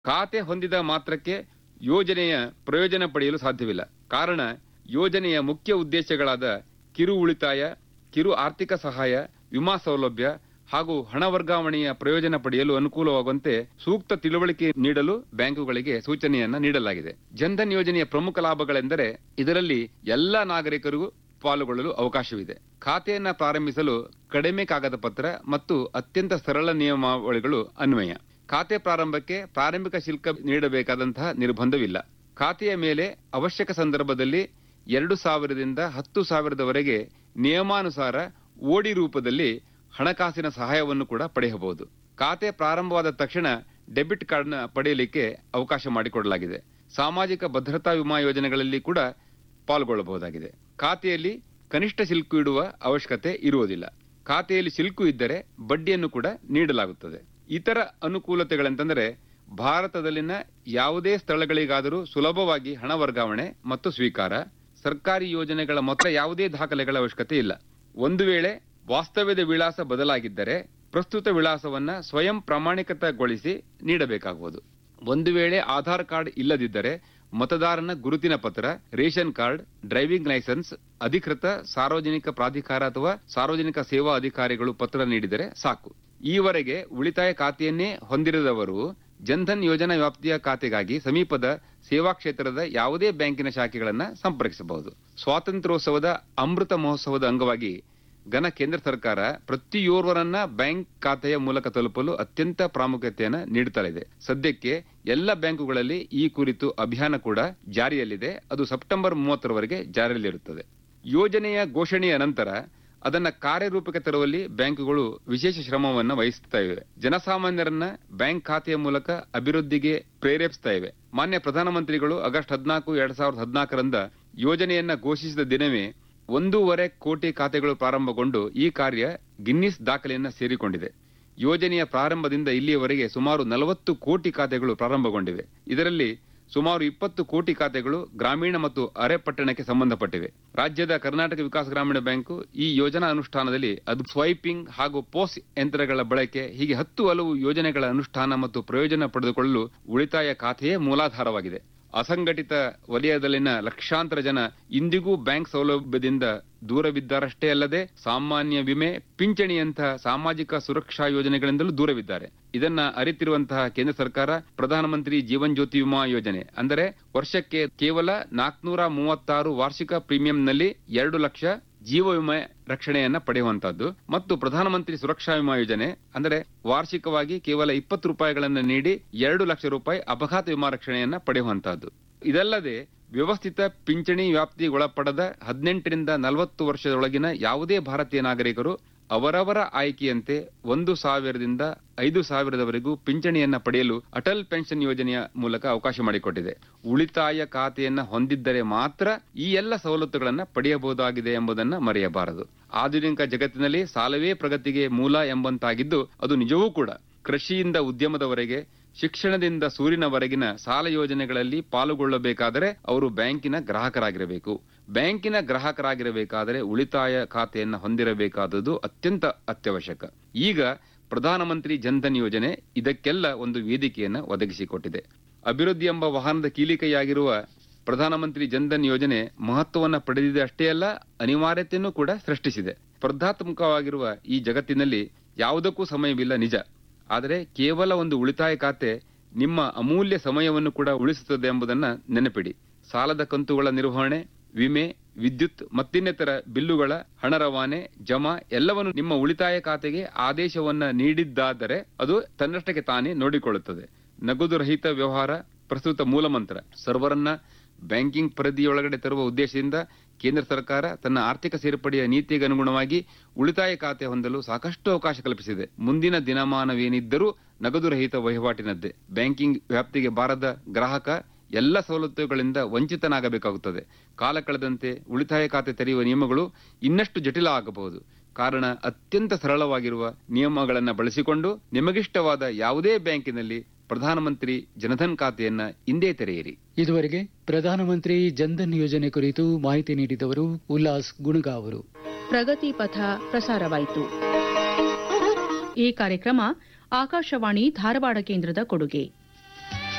ಖಾತೆ ಹೊಂದಿದ ಮಾತ್ರಕ್ಕೆ ಯೋಜನೆಯ ಪ್ರಯೋಜನ ಪಡೆಯಲು ಸಾಧ್ಯವಿಲ್ಲ ಕಾರಣ ಯೋಜನೆಯ ಮುಖ್ಯ ಉದ್ದೇಶಗಳಾದ ಕಿರು ಉಳಿತಾಯ ಕಿರು ಆರ್ಥಿಕ ಸಹಾಯ ವಿಮಾ ಸೌಲಭ್ಯ ಹಾಗೂ ಹಣ ವರ್ಗಾವಣೆಯ ಪ್ರಯೋಜನ ಪಡೆಯಲು ಅನುಕೂಲವಾಗುವಂತೆ ಸೂಕ್ತ ತಿಳುವಳಿಕೆ ನೀಡಲು ಬ್ಯಾಂಕುಗಳಿಗೆ ಸೂಚನೆಯನ್ನ ನೀಡಲಾಗಿದೆ ಜನ್ಧನ್ ಯೋಜನೆಯ ಪ್ರಮುಖ ಲಾಭಗಳೆಂದರೆ ಇದರಲ್ಲಿ ಎಲ್ಲ ನಾಗರಿಕರಿಗೂ ಪಾಲ್ಗೊಳ್ಳಲು ಅವಕಾಶವಿದೆ ಖಾತೆಯನ್ನ ಪ್ರಾರಂಭಿಸಲು ಕಡಿಮೆ ಕಾಗದ ಪತ್ರ ಮತ್ತು ಅತ್ಯಂತ ಸರಳ ನಿಯಮಾವಳಿಗಳು ಅನ್ವಯ ಖಾತೆ ಪ್ರಾರಂಭಕ್ಕೆ ಪ್ರಾರಂಭಿಕ ಶುಲ್ಕ ನೀಡಬೇಕಾದಂತಹ ನಿರ್ಬಂಧವಿಲ್ಲ ಖಾತೆಯ ಮೇಲೆ ಅವಶ್ಯಕ ಸಂದರ್ಭದಲ್ಲಿ ಎರಡು ಸಾವಿರದಿಂದ ಹತ್ತು ಸಾವಿರದವರೆಗೆ ನಿಯಮಾನುಸಾರ ಓಡಿ ರೂಪದಲ್ಲಿ ಹಣಕಾಸಿನ ಸಹಾಯವನ್ನು ಕೂಡ ಪಡೆಯಬಹುದು ಖಾತೆ ಪ್ರಾರಂಭವಾದ ತಕ್ಷಣ ಡೆಬಿಟ್ ಕಾರ್ಡ್ನ ಪಡೆಯಲಿಕ್ಕೆ ಅವಕಾಶ ಮಾಡಿಕೊಡಲಾಗಿದೆ ಸಾಮಾಜಿಕ ಭದ್ರತಾ ವಿಮಾ ಯೋಜನೆಗಳಲ್ಲಿ ಕೂಡ ಪಾಲ್ಗೊಳ್ಳಬಹುದಾಗಿದೆ ಖಾತೆಯಲ್ಲಿ ಕನಿಷ್ಠ ಶಿಲ್ಕು ಇಡುವ ಅವಶ್ಯಕತೆ ಇರುವುದಿಲ್ಲ ಖಾತೆಯಲ್ಲಿ ಶಿಲ್ಕು ಇದ್ದರೆ ಬಡ್ಡಿಯನ್ನು ಕೂಡ ನೀಡಲಾಗುತ್ತದೆ ಇತರ ಅನುಕೂಲತೆಗಳೆಂತಂದರೆ ಭಾರತದಲ್ಲಿನ ಯಾವುದೇ ಸ್ಥಳಗಳಿಗಾದರೂ ಸುಲಭವಾಗಿ ಹಣ ವರ್ಗಾವಣೆ ಮತ್ತು ಸ್ವೀಕಾರ ಸರ್ಕಾರಿ ಯೋಜನೆಗಳ ಮೊತ್ತ ಯಾವುದೇ ದಾಖಲೆಗಳ ಅವಶ್ಯಕತೆ ಇಲ್ಲ ಒಂದು ವೇಳೆ ವಾಸ್ತವ್ಯದ ವಿಳಾಸ ಬದಲಾಗಿದ್ದರೆ ಪ್ರಸ್ತುತ ವಿಳಾಸವನ್ನ ಸ್ವಯಂ ಪ್ರಮಾಣಿಕತಗೊಳಿಸಿ ನೀಡಬೇಕಾಗುವುದು ಒಂದು ವೇಳೆ ಆಧಾರ್ ಕಾರ್ಡ್ ಇಲ್ಲದಿದ್ದರೆ ಮತದಾರನ ಗುರುತಿನ ಪತ್ರ ರೇಷನ್ ಕಾರ್ಡ್ ಡ್ರೈವಿಂಗ್ ಲೈಸೆನ್ಸ್ ಅಧಿಕೃತ ಸಾರ್ವಜನಿಕ ಪ್ರಾಧಿಕಾರ ಅಥವಾ ಸಾರ್ವಜನಿಕ ಸೇವಾ ಅಧಿಕಾರಿಗಳು ಪತ್ರ ನೀಡಿದರೆ ಸಾಕು ಈವರೆಗೆ ಉಳಿತಾಯ ಖಾತೆಯನ್ನೇ ಹೊಂದಿರದವರು ಜನ್ಧನ್ ಯೋಜನಾ ವ್ಯಾಪ್ತಿಯ ಖಾತೆಗಾಗಿ ಸಮೀಪದ ಸೇವಾ ಕ್ಷೇತ್ರದ ಯಾವುದೇ ಬ್ಯಾಂಕಿನ ಶಾಖೆಗಳನ್ನು ಸಂಪರ್ಕಿಸಬಹುದು ಸ್ವಾತಂತ್ರ್ಯೋತ್ಸವದ ಅಮೃತ ಮಹೋತ್ಸವದ ಅಂಗವಾಗಿ ಘನ ಕೇಂದ್ರ ಸರ್ಕಾರ ಪ್ರತಿಯೋರ್ವರನ್ನ ಬ್ಯಾಂಕ್ ಖಾತೆಯ ಮೂಲಕ ತಲುಪಲು ಅತ್ಯಂತ ಪ್ರಾಮುಖ್ಯತೆಯನ್ನು ನೀಡುತ್ತಲಿದೆ ಸದ್ಯಕ್ಕೆ ಎಲ್ಲ ಬ್ಯಾಂಕುಗಳಲ್ಲಿ ಈ ಕುರಿತು ಅಭಿಯಾನ ಕೂಡ ಜಾರಿಯಲ್ಲಿದೆ ಅದು ಸೆಪ್ಟೆಂಬರ್ ಮೂವತ್ತರವರೆಗೆ ಜಾರಿಯಲ್ಲಿರುತ್ತದೆ ಯೋಜನೆಯ ಘೋಷಣೆಯ ನಂತರ ಅದನ್ನ ಕಾರ್ಯರೂಪಕ್ಕೆ ತರುವಲ್ಲಿ ಬ್ಯಾಂಕುಗಳು ವಿಶೇಷ ಶ್ರಮವನ್ನು ವಹಿಸುತ್ತಾ ಇವೆ ಜನಸಾಮಾನ್ಯರನ್ನ ಬ್ಯಾಂಕ್ ಖಾತೆಯ ಮೂಲಕ ಅಭಿವೃದ್ಧಿಗೆ ಪ್ರೇರೇಪಿಸ್ತಾ ಇವೆ ಮಾನ್ಯ ಪ್ರಧಾನಮಂತ್ರಿಗಳು ಆಗಸ್ಟ್ ಹದಿನಾಲ್ಕು ಎರಡ್ ಸಾವಿರದ ಹದಿನಾಲ್ಕರಂದ ಯೋಜನೆಯನ್ನ ಘೋಷಿಸಿದ ದಿನವೇ ಒಂದೂವರೆ ಕೋಟಿ ಖಾತೆಗಳು ಪ್ರಾರಂಭಗೊಂಡು ಈ ಕಾರ್ಯ ಗಿನ್ನಿಸ್ ದಾಖಲೆಯನ್ನ ಸೇರಿಕೊಂಡಿದೆ ಯೋಜನೆಯ ಪ್ರಾರಂಭದಿಂದ ಇಲ್ಲಿಯವರೆಗೆ ಸುಮಾರು ನಲವತ್ತು ಕೋಟಿ ಖಾತೆಗಳು ಪ್ರಾರಂಭಗೊಂಡಿವೆ ಇದರಲ್ಲಿ ಸುಮಾರು ಇಪ್ಪತ್ತು ಕೋಟಿ ಖಾತೆಗಳು ಗ್ರಾಮೀಣ ಮತ್ತು ಅರೆ ಪಟ್ಟಣಕ್ಕೆ ಸಂಬಂಧಪಟ್ಟಿವೆ ರಾಜ್ಯದ ಕರ್ನಾಟಕ ವಿಕಾಸ ಗ್ರಾಮೀಣ ಬ್ಯಾಂಕು ಈ ಯೋಜನಾ ಅನುಷ್ಠಾನದಲ್ಲಿ ಅದು ಸ್ವೈಪಿಂಗ್ ಹಾಗೂ ಪೋಸ್ ಯಂತ್ರಗಳ ಬಳಕೆ ಹೀಗೆ ಹತ್ತು ಹಲವು ಯೋಜನೆಗಳ ಅನುಷ್ಠಾನ ಮತ್ತು ಪ್ರಯೋಜನ ಪಡೆದುಕೊಳ್ಳಲು ಉಳಿತಾಯ ಖಾತೆಯೇ ಮೂಲಾಧಾರವಾಗಿದೆ ಅಸಂಘಟಿತ ವಲಯದಲ್ಲಿನ ಲಕ್ಷಾಂತರ ಜನ ಇಂದಿಗೂ ಬ್ಯಾಂಕ್ ಸೌಲಭ್ಯದಿಂದ ದೂರವಿದ್ದಾರಷ್ಟೇ ಅಲ್ಲದೆ ಸಾಮಾನ್ಯ ವಿಮೆ ಪಿಂಚಣಿಯಂತಹ ಸಾಮಾಜಿಕ ಸುರಕ್ಷಾ ಯೋಜನೆಗಳಿಂದಲೂ ದೂರವಿದ್ದಾರೆ ಇದನ್ನ ಅರಿತಿರುವಂತಹ ಕೇಂದ್ರ ಸರ್ಕಾರ ಪ್ರಧಾನಮಂತ್ರಿ ಜೀವನ್ ಜ್ಯೋತಿ ವಿಮಾ ಯೋಜನೆ ಅಂದರೆ ವರ್ಷಕ್ಕೆ ಕೇವಲ ನಾಲ್ಕನೂರ ಮೂವತ್ತಾರು ವಾರ್ಷಿಕ ಪ್ರೀಮಿಯಂನಲ್ಲಿ ಎರಡು ಲಕ್ಷ ಜೀವ ವಿಮೆ ರಕ್ಷಣೆಯನ್ನ ಪಡೆಯುವಂತಹದ್ದು ಮತ್ತು ಪ್ರಧಾನಮಂತ್ರಿ ಸುರಕ್ಷಾ ವಿಮಾ ಯೋಜನೆ ಅಂದರೆ ವಾರ್ಷಿಕವಾಗಿ ಕೇವಲ ಇಪ್ಪತ್ತು ರೂಪಾಯಿಗಳನ್ನು ನೀಡಿ ಎರಡು ಲಕ್ಷ ರೂಪಾಯಿ ಅಪಘಾತ ವಿಮಾ ರಕ್ಷಣೆಯನ್ನ ಪಡೆಯುವಂತಹದ್ದು ಇದಲ್ಲದೆ ವ್ಯವಸ್ಥಿತ ಪಿಂಚಣಿ ವ್ಯಾಪ್ತಿಗೊಳಪಡದ ಹದಿನೆಂಟರಿಂದ ನಲವತ್ತು ವರ್ಷದೊಳಗಿನ ಯಾವುದೇ ಭಾರತೀಯ ನಾಗರಿಕರು ಅವರವರ ಆಯ್ಕೆಯಂತೆ ಒಂದು ಸಾವಿರದಿಂದ ಐದು ಸಾವಿರದವರೆಗೂ ಪಿಂಚಣಿಯನ್ನ ಪಡೆಯಲು ಅಟಲ್ ಪೆನ್ಷನ್ ಯೋಜನೆಯ ಮೂಲಕ ಅವಕಾಶ ಮಾಡಿಕೊಟ್ಟಿದೆ ಉಳಿತಾಯ ಖಾತೆಯನ್ನ ಹೊಂದಿದ್ದರೆ ಮಾತ್ರ ಈ ಎಲ್ಲ ಸವಲತ್ತುಗಳನ್ನ ಪಡೆಯಬಹುದಾಗಿದೆ ಎಂಬುದನ್ನ ಮರೆಯಬಾರದು ಆಧುನಿಕ ಜಗತ್ತಿನಲ್ಲಿ ಸಾಲವೇ ಪ್ರಗತಿಗೆ ಮೂಲ ಎಂಬಂತಾಗಿದ್ದು ಅದು ನಿಜವೂ ಕೂಡ ಕೃಷಿಯಿಂದ ಉದ್ಯಮದವರೆಗೆ ಶಿಕ್ಷಣದಿಂದ ಸೂರಿನವರೆಗಿನ ಸಾಲ ಯೋಜನೆಗಳಲ್ಲಿ ಪಾಲ್ಗೊಳ್ಳಬೇಕಾದರೆ ಅವರು ಬ್ಯಾಂಕಿನ ಗ್ರಾಹಕರಾಗಿರಬೇಕು ಬ್ಯಾಂಕಿನ ಗ್ರಾಹಕರಾಗಿರಬೇಕಾದರೆ ಉಳಿತಾಯ ಖಾತೆಯನ್ನು ಹೊಂದಿರಬೇಕಾದದ್ದು ಅತ್ಯಂತ ಅತ್ಯವಶ್ಯಕ ಈಗ ಪ್ರಧಾನಮಂತ್ರಿ ಜನ್ಧನ್ ಯೋಜನೆ ಇದಕ್ಕೆಲ್ಲ ಒಂದು ವೇದಿಕೆಯನ್ನು ಒದಗಿಸಿಕೊಟ್ಟಿದೆ ಅಭಿವೃದ್ಧಿ ಎಂಬ ವಾಹನದ ಕೀಲಿಕೆಯಾಗಿರುವ ಪ್ರಧಾನಮಂತ್ರಿ ಜನ್ಧನ್ ಯೋಜನೆ ಮಹತ್ವವನ್ನು ಪಡೆದಿದೆ ಅಷ್ಟೇ ಅಲ್ಲ ಅನಿವಾರ್ಯತೆಯನ್ನು ಕೂಡ ಸೃಷ್ಟಿಸಿದೆ ಸ್ಪರ್ಧಾತ್ಮಕವಾಗಿರುವ ಈ ಜಗತ್ತಿನಲ್ಲಿ ಯಾವುದಕ್ಕೂ ಸಮಯವಿಲ್ಲ ನಿಜ ಆದರೆ ಕೇವಲ ಒಂದು ಉಳಿತಾಯ ಖಾತೆ ನಿಮ್ಮ ಅಮೂಲ್ಯ ಸಮಯವನ್ನು ಕೂಡ ಉಳಿಸುತ್ತದೆ ಎಂಬುದನ್ನ ನೆನಪಿಡಿ ಸಾಲದ ಕಂತುಗಳ ನಿರ್ವಹಣೆ ವಿಮೆ ವಿದ್ಯುತ್ ಮತ್ತಿನ್ನಿತರ ಬಿಲ್ಲುಗಳ ಹಣ ರವಾನೆ ಜಮಾ ಎಲ್ಲವನ್ನು ನಿಮ್ಮ ಉಳಿತಾಯ ಖಾತೆಗೆ ಆದೇಶವನ್ನ ನೀಡಿದ್ದಾದರೆ ಅದು ತನ್ನಷ್ಟಕ್ಕೆ ತಾನೇ ನೋಡಿಕೊಳ್ಳುತ್ತದೆ ನಗದು ರಹಿತ ವ್ಯವಹಾರ ಪ್ರಸ್ತುತ ಮೂಲಮಂತ್ರ ಸರ್ವರನ್ನ ಬ್ಯಾಂಕಿಂಗ್ ಪರಿಧಿಯೊಳಗಡೆ ತರುವ ಉದ್ದೇಶದಿಂದ ಕೇಂದ್ರ ಸರ್ಕಾರ ತನ್ನ ಆರ್ಥಿಕ ಸೇರ್ಪಡೆಯ ನೀತಿಗೆ ಅನುಗುಣವಾಗಿ ಉಳಿತಾಯ ಖಾತೆ ಹೊಂದಲು ಸಾಕಷ್ಟು ಅವಕಾಶ ಕಲ್ಪಿಸಿದೆ ಮುಂದಿನ ದಿನಮಾನವೇನಿದ್ದರೂ ನಗದು ರಹಿತ ವಹಿವಾಟಿನದ್ದೇ ಬ್ಯಾಂಕಿಂಗ್ ವ್ಯಾಪ್ತಿಗೆ ಬಾರದ ಗ್ರಾಹಕ ಎಲ್ಲ ಸವಲತ್ತುಗಳಿಂದ ವಂಚಿತನಾಗಬೇಕಾಗುತ್ತದೆ ಕಾಲ ಕಳೆದಂತೆ ಉಳಿತಾಯ ಖಾತೆ ತೆರೆಯುವ ನಿಯಮಗಳು ಇನ್ನಷ್ಟು ಜಟಿಲ ಆಗಬಹುದು ಕಾರಣ ಅತ್ಯಂತ ಸರಳವಾಗಿರುವ ನಿಯಮಗಳನ್ನು ಬಳಸಿಕೊಂಡು ನಿಮಗಿಷ್ಟವಾದ ಯಾವುದೇ ಬ್ಯಾಂಕಿನಲ್ಲಿ ಪ್ರಧಾನಮಂತ್ರಿ ಜನಧನ್ ಖಾತೆಯನ್ನ ಇಂದೇ ತೆರೆಯಿರಿ ಇದುವರೆಗೆ ಪ್ರಧಾನಮಂತ್ರಿ ಜನ್ಧನ್ ಯೋಜನೆ ಕುರಿತು ಮಾಹಿತಿ ನೀಡಿದವರು ಉಲ್ಲಾಸ್ ಗುಣಗಾವರು ಪ್ರಗತಿ ಪಥ ಪ್ರಸಾರವಾಯಿತು ಈ ಕಾರ್ಯಕ್ರಮ ಆಕಾಶವಾಣಿ ಧಾರವಾಡ ಕೇಂದ್ರದ ಕೊಡುಗೆ